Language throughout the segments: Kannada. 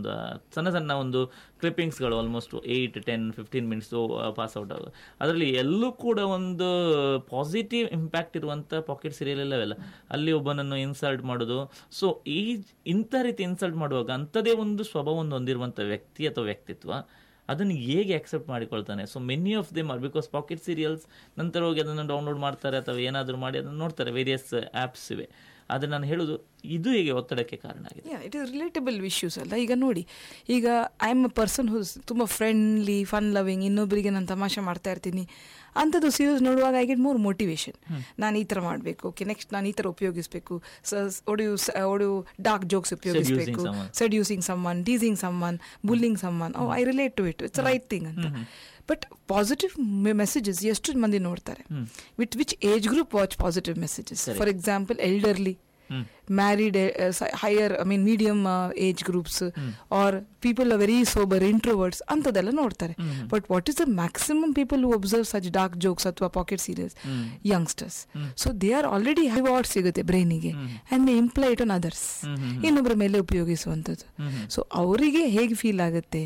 ಒಂದು ಆ, ಸಣ್ಣ ಸಣ್ಣ ಒಂದು ಕ್ಲಿಪ್ಪಿಂಗ್ಸ್ಗಳು almost eight ten fifteen minutes pass out ಆಗೋದು ಅದರಲ್ಲಿ ಎಲ್ಲೂ ಕೂಡ ಒಂದು ಪಾಸಿಟಿವ್ ಇಂಪ್ಯಾಕ್ಟ್ ಇರುವಂಥ ಪಾಕೆಟ್ ಸೀರಿಯಲ್ ಎಲ್ಲವೆಲ್ಲ ಅಲ್ಲಿ ಒಬ್ಬನನ್ನು ಇನ್ಸಲ್ಟ್ ಮಾಡೋದು ಸೊ ಈ ಇಂಥ ರೀತಿ ಇನ್ಸಲ್ಟ್ ಮಾಡುವಾಗ ಅಂಥದೇ ಒಂದು ಸ್ವಭಾವವನ್ನು ಹೊಂದಿರುವಂಥ ವ್ಯಕ್ತಿ ಅಥವಾ ವ್ಯಕ್ತಿತ್ವ ಅದನ್ನು ಹೇಗೆ ಅಕ್ಸೆಪ್ಟ್ ಮಾಡಿಕೊಳ್ತಾನೆ so many of them are because pocket serials ನಂತರ ಹೋಗಿ ಅದನ್ನು ಡೌನ್ಲೋಡ್ ಮಾಡ್ತಾರೆ ಅಥವಾ ಏನಾದರೂ ಮಾಡಿ ಅದನ್ನು ನೋಡ್ತಾರೆ ವೇರಿಯಸ್ ಆ್ಯಪ್ಸ್ ಇವೆ ಆದರೆ ನಾನು ಹೇಳೋದು ಇದು ಹೇಗೆ ಒತ್ತಡಕ್ಕೆ ಕಾರಣ ಆಗಿದೆ ya it is relatable issues ಅಲ್ಲ ಈಗ ನೋಡಿ ಈಗ I am a person whose ತುಂಬ ಫ್ರೆಂಡ್ಲಿ ಫನ್ ಲವಿಂಗ್ ಇನ್ನೊಬ್ಬರಿಗೆ ನಾನು ತಮಾಷೆ ಮಾಡ್ತಾ ಇರ್ತೀನಿ ಅಂಥದ್ದು ಸೀರೀಸ್ ನೋಡುವಾಗ ಐ ಗೆಟ್ ಮೋರ್ ಮೋಟಿವೇಶನ್ ನಾನು ಈ ಥರ ಮಾಡಬೇಕು ಓಕೆ ನೆಕ್ಸ್ಟ್ ನಾನು ಈ ಥರ ಉಪಯೋಗಿಸಬೇಕು ಒಡೆಯು ಒಡೆಯು ಡಾರ್ಕ್ ಜೋಕ್ಸ್ ಉಪಯೋಗಿಸಬೇಕು someone. Seducing someone teasing someone bullying someone oh I relate to it it's right thing ಅಂತ ಬಟ್ ಪಾಸಿಟಿವ್ ಮೆಸೇಜಸ್ ಎಷ್ಟು ಮಂದಿ ನೋಡ್ತಾರೆ with which age group watch positive messages for example elderly married higher I mean medium age groups are people are very sober introverts ಅಂಥದ್ದೆಲ್ಲ ನೋಡ್ತಾರೆ but what is the maximum people who observe such dark jokes ಅಥವಾ pocket serials youngsters so they are already what ಸಿಗುತ್ತೆ ಬ್ರೈನಿಗೆ and they imply it on others ಇನ್ನೊಬ್ಬರ ಮೇಲೆ ಉಪಯೋಗಿಸುವಂಥದ್ದು ಸೊ ಅವರಿಗೆ ಹೇಗೆ ಫೀಲ್ ಆಗುತ್ತೆ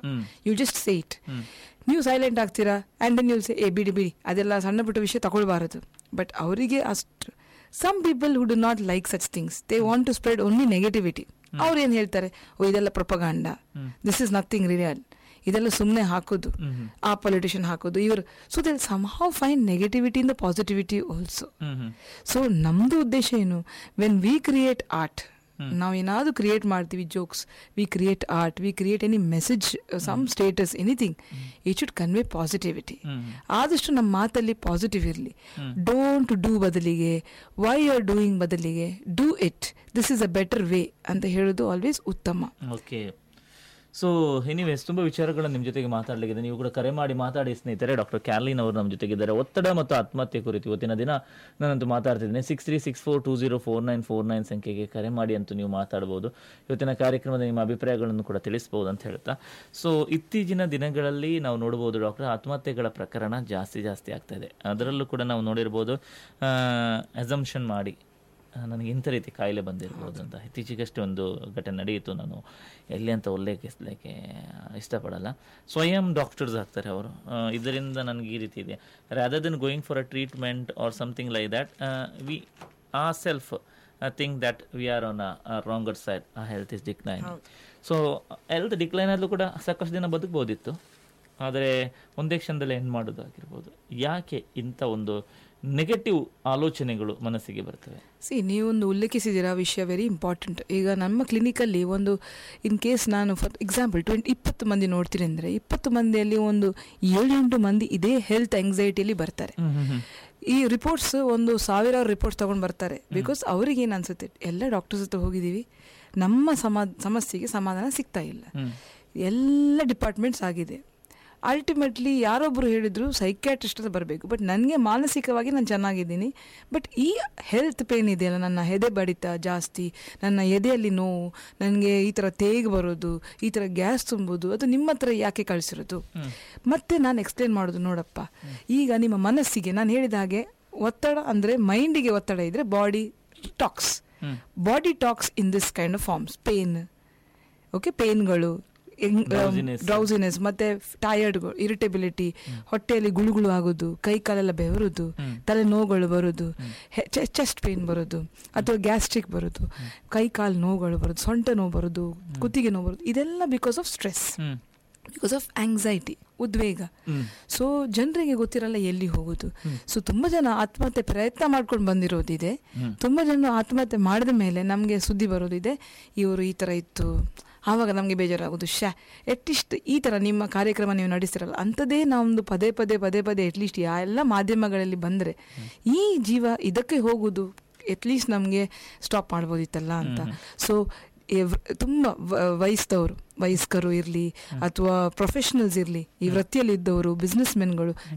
ಯು ಜಸ್ಟ್ ಸೇ ಇಟ್ ನೀವು ಸೈಲೆಂಟ್ ಆಗ್ತೀರಾ ಆ್ಯಂಡ್ ದೆನ್ ನೀವು ಸೇ ಏ ಬಿಡಿ ಬಿಡಿ ಅದೆಲ್ಲ ಸಣ್ಣ ಪುಟ್ಟ ವಿಷಯ ತಗೊಳ್ಬಾರದು ಬಟ್ ಅವರಿಗೆ ಅಷ್ಟು some people who do not like such things they want to spread only negativity ಅವ್ರು ಏನು ಹೇಳ್ತಾರೆ ಓ ಇದೆಲ್ಲ propaganda this is nothing real ಇದೆಲ್ಲ ಸುಮ್ಮನೆ ಹಾಕೋದು ಆ ಪೊಲಿಟಿಷಿಯನ್ ಹಾಕೋದು ಇವರು so they some how find negativity in the positivity also so ನಮ್ಮದು ಉದ್ದೇಶ ಏನು ವೆನ್ ವಿ ಕ್ರಿಯೇಟ್ ಆರ್ಟ್ ನಾವು ಏನಾದರೂ ಕ್ರಿಯೇಟ್ ಮಾಡ್ತೀವಿ jokes we create art we create any message some status anything it should convey positivity ಆದಷ್ಟು ನಮ್ಮ ಮಾತಲ್ಲಿ ಪಾಸಿಟಿವ್ ಇರಲಿ ಡೋಂಟ್ ಡೂ ಬದಲಿಗೆ ವೈ ಆರ್ ಡೂಯಿಂಗ್ ಬದಲಿಗೆ do it this is a better way ಅಂತ ಹೇಳೋದು ಆಲ್ವೇಸ್ ಉತ್ತಮ ಓಕೆ ಸೊ ಎನಿವೇಸ್ ತುಂಬ ವಿಚಾರಗಳನ್ನು ನಿಮ್ಮ ಜೊತೆಗೆ ಮಾತಾಡಲಿಕ್ಕಿದೆ ನೀವು ಕೂಡ ಕರೆ ಮಾಡಿ ಮಾತಾಡಿ ಸ್ನೇಹಿತರೆ ಡಾಕ್ಟರ್ ಕ್ಯಾರ್ಲಿನ್ ಅವರು ನಮ್ಮ ಜೊತೆಗಿದ್ದಾರೆ ಒತ್ತಡ ಮತ್ತು ಆತ್ಮಹತ್ಯೆ ಕುರಿತು ಇವತ್ತಿನ ದಿನ ನಾನಂತೂ ಮಾತಾಡ್ತಿದ್ದೀನಿ six three six four two zero four nine four nine ಸಂಖ್ಯೆಗೆ ಕರೆ ಮಾಡಿ ಅಂತೂ ನೀವು ಮಾತಾಡ್ಬೋದು ಇವತ್ತಿನ ಕಾರ್ಯಕ್ರಮದ ನಿಮ್ಮ ಅಭಿಪ್ರಾಯಗಳನ್ನು ಕೂಡ ತಿಳಿಸ್ಬೋದು ಅಂತ ಹೇಳ್ತಾ ಸೊ ಇತ್ತೀಚಿನ ದಿನಗಳಲ್ಲಿ ನಾವು ನೋಡ್ಬೋದು ಡಾಕ್ಟರ್ ಆತ್ಮಹತ್ಯೆಗಳ ಪ್ರಕರಣ ಜಾಸ್ತಿ ಜಾಸ್ತಿ ಆಗ್ತಾ ಇದೆ ಅದರಲ್ಲೂ ಕೂಡ ನಾವು ನೋಡಿರ್ಬೋದು ಅಸಂಪ್ಷನ್ ಮಾಡಿ ಆ, ನನಗೆ ಇಂಥ ರೀತಿ ಕಾಯಿಲೆ ಬಂದಿರ್ಬೋದು ಅಂತ ಇತ್ತೀಚೆಗಷ್ಟೇ ಒಂದು ಘಟನೆ ನಡೆಯಿತು ನಾನು ಎಲ್ಲಿ ಅಂತ ಉಲ್ಲೇಖಿಸಲಿಕ್ಕೆ ಇಷ್ಟಪಡಲ್ಲ ಸ್ವಯಂ ಡಾಕ್ಟರ್ಸ್ ಆಗ್ತಾರೆ ಅವರು ಆ, ಇದರಿಂದ ನನಗೆ ಈ ರೀತಿ ಇದೆ rather then going for a treatment or something like that we uh self think that we are on a wronger side uh health is decline so health decline ಆದರೂ ಕೂಡ ಸಾಕಷ್ಟು ದಿನ ಬದುಕ್ಬೋದಿತ್ತು ಆದರೆ ಒಂದೇ ಕ್ಷಣದಲ್ಲಿ ಏನು ಮಾಡೋದು ಆಗಿರ್ಬೋದು ಯಾಕೆ ಇಂಥ ಒಂದು ನೆಗೆಟಿವ್ ಆಲೋಚನೆಗಳು ಮನಸ್ಸಿಗೆ ಬರ್ತವೆ ಸಿ ನೀವೊಂದು ಉಲ್ಲೇಖಿಸಿದ್ದೀರಾ ವಿಷಯ ವೆರಿ ಇಂಪಾರ್ಟೆಂಟ್ ಈಗ ನಮ್ಮ ಕ್ಲಿನಿಕಲ್ಲಿ ಒಂದು ಇನ್ ಕೇಸ್ ನಾನು ಫಾರ್ ಎಕ್ಸಾಂಪಲ್ ಟ್ವೆಂಟಿ ಇಪ್ಪತ್ತು ಮಂದಿ ನೋಡ್ತೀನಿ ಅಂದರೆ ಇಪ್ಪತ್ತು ಮಂದಿಯಲ್ಲಿ ಒಂದು ಏಳೆಂಟು ಮಂದಿ ಇದೇ ಹೆಲ್ತ್ ಆಂಗ್ಸೈಟಿಯಲ್ಲಿ ಬರ್ತಾರೆ ಈ ರಿಪೋರ್ಟ್ಸ್ ಒಂದು ಸಾವಿರಾರು ರಿಪೋರ್ಟ್ಸ್ ತಗೊಂಡು ಬರ್ತಾರೆ ಬಿಕಾಸ್ ಅವ್ರಿಗೆ ಏನು ಅನ್ಸುತ್ತೆ ಎಲ್ಲ ಡಾಕ್ಟರ್ಸ್ ಹತ್ರ ಹೋಗಿದ್ದೀವಿ ನಮ್ಮ ಸಮಾ ಸಮಸ್ಯೆಗೆ ಸಮಾಧಾನ ಸಿಗ್ತಾ ಇಲ್ಲ ಎಲ್ಲ ಡಿಪಾರ್ಟ್ಮೆಂಟ್ಸ್ ಆಗಿದೆ ಅಲ್ಟಿಮೇಟ್ಲಿ ಯಾರೊಬ್ಬರು ಹೇಳಿದ್ರು ಸೈಕ್ಯಾಟ್ರಿಸ್ಟ್ ಹತ್ರ ಬರಬೇಕು ಬಟ್ ನನಗೆ ಮಾನಸಿಕವಾಗಿ ನಾನು ಚೆನ್ನಾಗಿದ್ದೀನಿ ಬಟ್ ಈ ಹೆಲ್ತ್ ಪೇನ್ ಇದೆಯಲ್ಲ ನನ್ನ ಎದೆ ಬಡಿತ ಜಾಸ್ತಿ ನನ್ನ ಎದೆಯಲ್ಲಿ ನೋವು ನನಗೆ ಈ ಥರ ತೇಗ್ ಬರೋದು ಈ ಥರ ಗ್ಯಾಸ್ ತುಂಬೋದು ಅದು ನಿಮ್ಮ ಹತ್ರ ಯಾಕೆ ಕಳಿಸಿರೋದು ಮತ್ತೆ ನಾನು ಎಕ್ಸ್ಪ್ಲೇನ್ ಮಾಡೋದು ನೋಡಪ್ಪ ಈಗ ನಿಮ್ಮ ಮನಸ್ಸಿಗೆ ನಾನು ಹೇಳಿದ ಹಾಗೆ ಒತ್ತಡ ಅಂದರೆ ಮೈಂಡಿಗೆ ಒತ್ತಡ ಇದ್ದರೆ body talks body talks in this kind of forms pain okay ಪೇನ್ಗಳು Drowsiness. ಡ್ರೌಸಿನೆಸ್ ಮತ್ತೆ ಟಯರ್ಡ್ ಇರಿಟೇಬಿಲಿಟಿ ಹೊಟ್ಟೆಯಲ್ಲಿ ಗುಳುಗುಳು ಆಗೋದು ಕೈ ಕಾಲೆಲ್ಲ ಬೆವರೋದು ತಲೆ ನೋವುಗಳು ಬರೋದು ಚೆಸ್ಟ್ ಪೇನ್ ಬರೋದು ಅಥವಾ ಗ್ಯಾಸ್ಟ್ರಿಕ್ ಬರೋದು ಕೈ ಕಾಲು ನೋವುಗಳು ಬರೋದು ಸೊಂಟ ನೋವು ಬರೋದು ಕುತ್ತಿಗೆ ನೋವು ಬರೋದು ಇದೆಲ್ಲ because of stress because of anxiety ಉದ್ವೇಗ ಸೊ ಜನರಿಗೆ ಗೊತ್ತಿರಲ್ಲ ಎಲ್ಲಿ ಹೋಗೋದು ಸೊ ತುಂಬಾ ಜನ ಆತ್ಮಹತ್ಯೆ ಪ್ರಯತ್ನ ಮಾಡ್ಕೊಂಡು ಬಂದಿರೋದಿದೆ ತುಂಬಾ ಜನ ಆತ್ಮಹತ್ಯೆ ಮಾಡಿದ ಮೇಲೆ ನಮಗೆ ಸುದ್ದಿ ಬರೋದಿದೆ ಇವರು ಈ ಥರ ಇತ್ತು ಆವಾಗ ನಮಗೆ ಬೇಜಾರಾಗೋದು ಶ್ಯಾ ಎಟ್ಲೀಸ್ಟ್ ಈ ಥರ ನಿಮ್ಮ ಕಾರ್ಯಕ್ರಮ ನೀವು ನಡೆಸ್ತಿರಲ್ಲ ಅಂಥದ್ದೇ ನಮ್ಮದು ಪದೇ ಪದೇ ಪದೇ ಪದೇ ಅಟ್ಲೀಸ್ಟ್ ಯಾ ಎಲ್ಲ ಮಾಧ್ಯಮಗಳಲ್ಲಿ ಬಂದರೆ ಈ ಜೀವ ಇದಕ್ಕೆ ಹೋಗೋದು ಎಟ್ಲೀಸ್ಟ್ ನಮಗೆ ಸ್ಟಾಪ್ ಮಾಡ್ಬೋದಿತ್ತಲ್ಲ ಅಂತ ಸೊ ತುಂಬ ವಯಸ್ಸದವರು ವಯಸ್ಕರು ಇರಲಿ ಅಥವಾ ಪ್ರೊಫೆಷನಲ್ಸ್ ಇರಲಿ ಈ ವೃತ್ತಿಯಲ್ಲಿ ಇದ್ದವರು ಬಿಸ್ನೆಸ್ ಮೆನ್ಗಳು